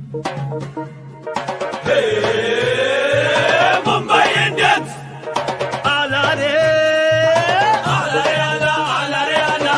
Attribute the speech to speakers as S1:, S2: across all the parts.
S1: Mumbai Indians. Alare, alare, ala, alare, ala.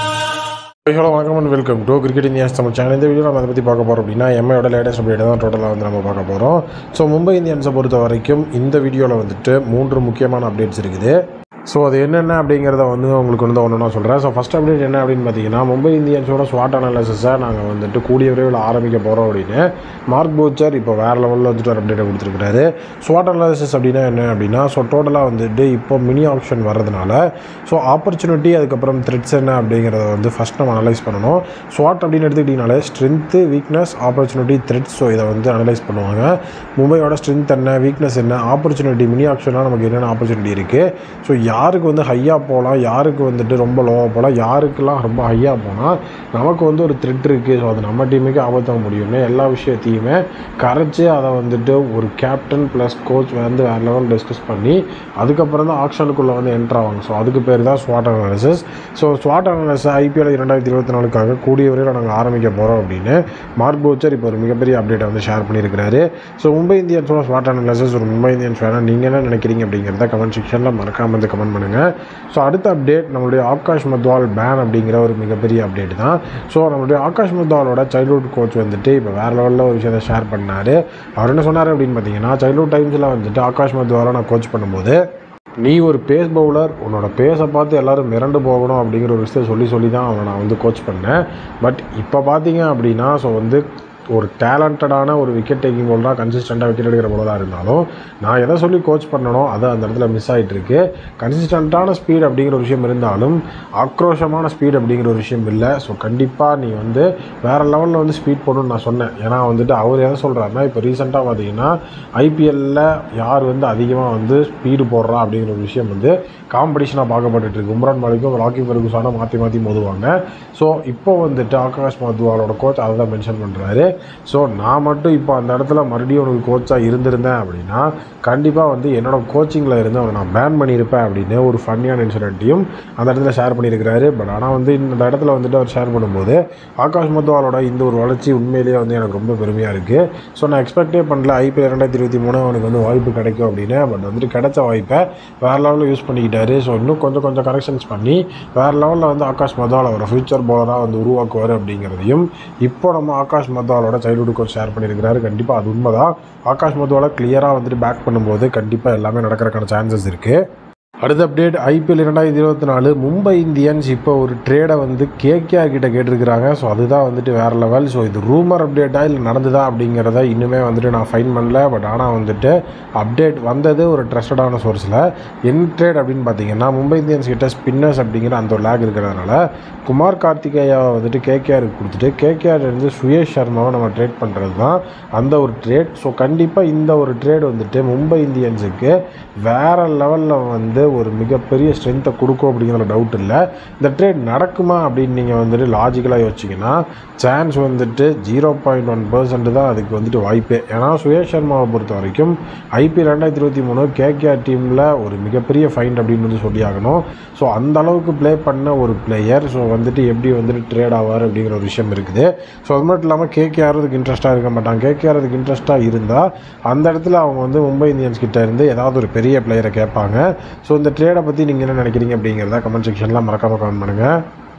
S2: Hello வணக்கம் and welcome to cricket India's Tamil channel இந்த video நம்ம அதை பற்றி பார்க்க போகிறோம் அப்படின்னா எம்ஐயோட லேட்டஸ்ட் அப்டேட் தான் டோட்டலாக வந்து நம்ம பார்க்க போகிறோம் ஸோ மும்பை இந்தியன்ஸை பொறுத்த வரைக்கும் இந்த வீடியோவில் வந்துட்டு மூன்று முக்கியமான அப்டேட்ஸ் இருக்குது ஸோ அது என்னென்ன அப்படிங்கிறத வந்து உங்களுக்கு வந்து ஒன்று நான் சொல்கிறேன் ஸோ ஃபஸ்ட் அப்டேட் என்ன அப்படின்னு பார்த்தீங்கன்னா மும்பை இந்தியன்ஸோட ஸ்வாட் அனாலிசிஸை நாங்கள் வந்துட்டு கூடிய விரைவில் ஆரம்பிக்க போகிறோம் அப்படின்னு மார்க் போச்சர் இப்போ வேறு லெவலில் வந்துட்டு ஒரு அப்டேட்டை கொடுத்துருக்காரு ஸ்வாட் அனாலிசிஸ் அப்படின்னா என்ன அப்படின்னா ஸோ டோட்டலாக வந்துட்டு இப்போ மினி ஆப்ஷன் வர்றதுனால ஸோ ஆப்பர்ச்சுனிட்டி அதுக்கப்புறம் த்ரெட்ஸ் என்ன அப்படிங்கிறத வந்து ஃபஸ்ட் நம்ம அனலைஸ் பண்ணணும் ஸ்வாட் அப்படின்னு எடுத்துக்கிட்டிங்கனாலே strength weakness opportunity threats so இதை வந்து அனலைஸ் பண்ணுவாங்க மும்பையோட ஸ்ட்ரென்த் என்ன வீக்னஸ் என்ன ஆப்பர்ச்சுனிட்டி மினி ஆப்ஷனாக நமக்கு என்னென்ன ஆப்பர்ச்சுனிட்டி இருக்குது ஸோ யாருக்கு வந்து ஹையாக போகலாம் யாருக்கு வந்துட்டு ரொம்ப லோவாக போகலாம் யாருக்கெல்லாம் ரொம்ப ஹையாக போனால் நமக்கு வந்து ஒரு த்ரெட் இருக்குது ஸோ அது நம்ம டீமுக்கு ஆபத்தாக முடியும்னு எல்லா விஷயத்தையுமே கரைச்சி அதை வந்துட்டு ஒரு கேப்டன் ப்ளஸ் கோச் வந்து வேறு லெவல் டிஸ்கஸ் பண்ணி அதுக்கப்புறம் தான் ஆக்ஷனுக்குள்ளே வந்து என்ட்ரு ஆவாங்க ஸோ அதுக்கு பேர் தான் ஸ்வாட் அனாலிசிஸ் ஸோ ஸ்வாட் அனாலிசிஸ் ஐபிஎல் இரண்டாயிரத்தி இருபத்தி நாலுக்காக கூடிய வரையில் நாங்கள் ஆரம்பிக்க போகிறோம் அப்படின்னு மார்க் போச்சர் இப்போ ஒரு மிகப்பெரிய அப்டேட்டை வந்து ஷேர் பண்ணியிருக்கிறாரு ஸோ மும்பை இந்தியன்ஸோட ஸ்வாட் அனாலிசிஸ் ஒரு மும்பை இந்தியன்ஸ் வேணால் நீங்கள் என்ன நினைக்கிறீங்க அப்படிங்கிறத கமெண்ட் செக்ஷனில் மறக்காம வந்து கமெண்ட் பண்ணுங்கள் ஸோ அடுத்த அப்டேட் நம்மளுடைய ஆகாஷ் மத்வால் பேன் அப்படிங்கிற ஒரு மிகப்பெரிய அப்டேட் தான் ஸோ நம்மளுடைய ஆகாஷ் மத்வாலோட சைல்ட்ஹுட் கோச் வந்துட்டு இப்போ வேறு லெவலில் ஒரு விஷயத்தை ஷேர் பண்ணார் அவர் என்ன சொன்னார் அப்படின்னு பார்த்தீங்கன்னா சைல்ட்ஹுட் டைம்ஸில் வந்துட்டு ஆகாஷ் மத்வாலை நான் கோச் பண்ணும்போது நீ ஒரு பேஸ் பவுலர் உன்னோட பேஸை பார்த்து எல்லாரும் மிரண்டு போகணும் அப்படிங்கிற ஒரு விஷயத்தை சொல்லி சொல்லி தான் அவனை நான் வந்து கோச் பண்ணேன் பட் இப்போ பார்த்தீங்க அப்படின்னா ஸோ வந்து ஒரு டேலண்டடான ஒரு விக்கெட் டேக்கிங் பவுலராக கன்சிஸ்டண்ட்டாக விக்கெட் எடுக்கிற பவுலராக இருந்தாலும் நான் எதை சொல்லி கோச் பண்ணனோ அது அந்த இடத்துல மிஸ் ஆகிட்டு இருக்கு கன்சிஸ்டண்ட்டான ஸ்பீட் அப்படிங்கிற ஒரு விஷயம் இருந்தாலும் ஆக்ரோஷமான ஸ்பீட் அப்படிங்கிற ஒரு விஷயம் இல்லை ஸோ கண்டிப்பாக நீ வந்து வேறு லெவலில் வந்து ஸ்பீட் போடணும்னு நான் சொன்னேன் ஏன்னா வந்துட்டு அவர் எதை சொல்கிறாருன்னா இப்போ ரீசெண்டாக பார்த்தீங்கன்னா ஐபிஎல்லில் யார் வந்து அதிகமாக வந்து ஸ்பீடு போடுறா அப்படிங்கிற ஒரு விஷயம் வந்து காம்படிஷனாக பார்க்கப்பட்டுட்டு இருக்கு உம்ரான் மாலிக்கும் ராக்கி ஃபெர்குசானும் மாற்றி மாற்றி மோதுவாங்க ஸோ இப்போ வந்துட்டு ஆகாஷ் மதுவாலோட கோச் அதை தான் மென்ஷன் பண்ணுறாரு ஸோ நான் மட்டும் இப்போ அந்த இடத்துல மறுபடியும் உனக்கு கோச்சாக இருந்திருந்தேன் அப்படின்னா கண்டிப்பாக வந்து என்னோட கோச்சிங்கில் இருந்து அவனை நான் பேன் பண்ணியிருப்பேன் அப்படின்னு ஒரு ஃபன்னியான இன்சிடென்ட்டையும் அந்த இடத்துல ஷேர் பண்ணியிருக்கிறாரு பட் ஆனால் வந்து இந்த இடத்துல வந்துட்டு அவர் ஷேர் பண்ணும்போது ஆகாஷ் மத்வாலோட இந்த ஒரு வளர்ச்சி உண்மையிலேயே வந்து எனக்கு ரொம்ப பெருமையாக இருக்குது ஸோ நான் எக்ஸ்பெக்டே பண்ணல ஐபிஎல் ரெண்டாயிரத்தி இருபத்தி மூணு அவனுக்கு வந்து வாய்ப்பு கிடைக்கும் அப்படின்னு பட் வந்துட்டு கிடைச்ச வாய்ப்பை வேறு லெவலில் யூஸ் பண்ணிக்கிட்டாரு ஸோ இன்னும் கொஞ்சம் கொஞ்சம் கரெக்ஷன்ஸ் பண்ணி வேறு லெவலில் வந்து ஆகாஷ் மத்வால் ஒரு ஃபியூச்சர் பவுலராக வந்து உருவாக்குவார் அப்படிங்கிறதையும் இப்போ நம்ம ஆகாஷ் மத்வாலோட சைல்டுஹுட் கோச் ஷேர் பண்ணியிருக்கிறாரு கண்டிப்பாக அது உண்மைதான் ஆகாஷ் மத்வாலை கிளியராக வந்துட்டு பேக் பண்ணும்போது கண்டிப்பாக எல்லாமே நடக்கிறதுக்கான சான்சஸ் இருக்குது அடுத்த அப்டேட் ஐபிஎல் இரண்டாயிரத்தி இருபத்தி நாலு மும்பை இந்தியன்ஸ் இப்போ ஒரு ட்ரேடை வந்து கேகேஆர் கிட்ட கேட்டிருக்கிறாங்க ஸோ அதுதான் வந்துட்டு வேறு லெவல் ஸோ இது ரூமர் அப்டேட்டா இல்லை நடந்துதா அப்படிங்கிறத இன்னுமே வந்துட்டு நான் ஃபைன் பண்ணல பட் ஆனால் வந்துட்டு அப்டேட் வந்தது ஒரு ட்ரஸ்டடான சோர்ஸில் என் ட்ரேட் அப்படின்னு பார்த்தீங்கன்னா மும்பை இந்தியன்ஸ் கிட்ட ஸ்பின்னர்ஸ் அப்படிங்கிற அந்த ஒரு லேக் இருக்கிறதுனால குமார் கார்த்திகேயாவை வந்துட்டு கேகேஆருக்கு கொடுத்துட்டு கேகேஆர் இருந்து சுயேஷ் சர்மாவை நம்ம ட்ரேட் பண்ணுறது தான் அந்த ஒரு ட்ரேட் ஸோ கண்டிப்பாக இந்த ஒரு ட்ரேட் வந்துட்டு மும்பை இந்தியன்ஸுக்கு வேறு லெவலில் வந்து ஒரு மிகப்பெரிய ஸ்ட்ரென்த்தை கொடுக்கும் அப்படிங்கிற டவுட் இல்லை இந்த ட்ரேட் நடக்குமா அப்படின்னு நீங்கள் வந்துட்டு லாஜிக்கலாக யோசிச்சிங்கன்னா சான்ஸ் வந்துட்டு ஜீரோ பாயிண்ட் ஒன் பர்சன்ட் தான் அதுக்கு வந்துட்டு வாய்ப்பே ஏன்னா சுயேஷ் சர்மாவை பொறுத்த வரைக்கும் ஐபிஎல் ரெண்டாயிரத்தி இருபத்தி மூணு கேகேஆர் டீமில் ஒரு மிகப்பெரிய ஃபைண்ட் அப்படின்னு வந்து சொல்லி ஆகணும் ஸோ அந்த அளவுக்கு ப்ளே பண்ண ஒரு பிளேயர் ஸோ வந்துட்டு எப்படி வந்துட்டு ட்ரேட் ஆவார் அப்படிங்கிற ஒரு விஷயம் இருக்குது ஸோ அது மட்டும் இல்லாமல் கேகேஆர் அதுக்கு இன்ட்ரெஸ்ட்டாக இருக்க மாட்டாங்க கேகேஆர் அதுக்கு இன்ட்ரெஸ்ட்டாக இருந்தால் அந்த இடத்துல அவங்க வந்து மும்பை இந்தியன்ஸ் கிட்ட இருந்து ஏதாவது ஒரு பெரிய பிளேயரை கேட்பாங்க ஸோ இந்த ட்ரேடை பற்றி நீங்கள் என்ன நினைக்கிறீங்க அப்படிங்கிறத கமெண்ட் செக்ஷனில் மறக்காமல் கமெண்ட் பண்ணுங்கள்